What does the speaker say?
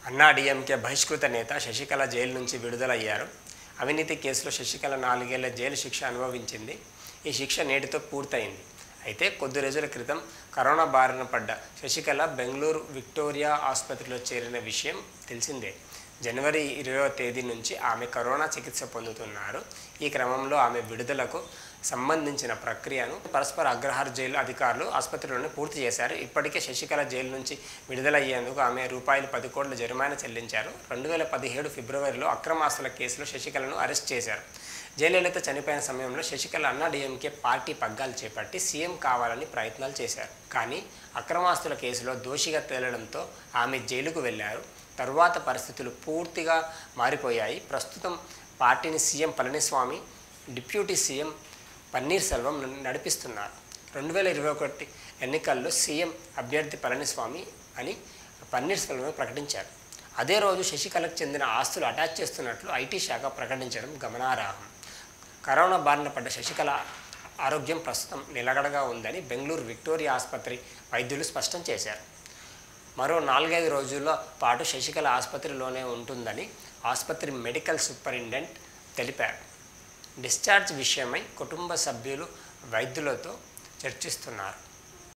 అన్నా డిఎంకే బహిష్కృత నేత శశికళ జైలు నుంచి విడుదలయ్యారు అవినీతి కేసులో శశికళ నాలుగేళ్ల జైలు శిక్ష అనుభవించింది ఈ శిక్ష నేటితో పూర్తయింది అయితే కొద్ది రోజుల క్రితం కరోనా బారిన పడ్డ శశికళ బెంగళూరు విక్టోరియా ఆసుపత్రిలో చేరిన విషయం తెలిసిందే జనవరి ఇరవై తేదీ నుంచి ఆమె కరోనా చికిత్స పొందుతున్నారు ఈ క్రమంలో ఆమె విడుదలకు సంబంధించిన ప్రక్రియను పరస్పర అగ్రహార జైలు అధికారులు ఆసుపత్రిలోనే పూర్తి చేశారు ఇప్పటికే శశికళ జైలు నుంచి విడుదలయ్యేందుకు ఆమె రూపాయలు పది కోట్ల జరిమానా చెల్లించారు రెండు వేల పదిహేడు ఫిబ్రవరిలో అక్రమాస్తుల కేసులో శశికళను అరెస్ట్ చేశారు జయలలిత చనిపోయిన సమయంలో శశికళ అన్నా డిఎంకే పార్టీ పగ్గాలు చేపట్టి సీఎం కావాలని ప్రయత్నాలు చేశారు కానీ అక్రమాస్తుల కేసులో దోషిగా తేలడంతో ఆమె జైలుకు వెళ్ళారు తరువాత పరిస్థితులు పూర్తిగా మారిపోయాయి ప్రస్తుతం పార్టీని CM Palaniswami deputy CM Panneer Selvam నడిపిస్తున్నారు రెండు వేల ఇరవై ఒకటి ఎన్నికల్లో సీఎం అభ్యర్థి పళనిస్వామి అని పన్నీర్ సెల్వమే ప్రకటించారు అదే రోజు శశికళకు చెందిన ఆస్తులు అటాచ్ చేస్తున్నట్లు ఐటీ శాఖ ప్రకటించడం గమనార్హం కరోనా బారిన పడ్డ శశికళ ఆరోగ్యం ప్రస్తుతం నిలకడగా ఉందని బెంగళూరు విక్టోరియా ఆసుపత్రి వైద్యులు స్పష్టం చేశారు మరో నాలుగైదు రోజుల పాటు శశికళ ఆసుపత్రిలోనే ఉంటుందని ఆసుపత్రి మెడికల్ సూపరింటెండెంట్ తెలిపారు డిశ్చార్జ్ విషయమై కుటుంబ సభ్యులు వైద్యులతో చర్చిస్తున్నారు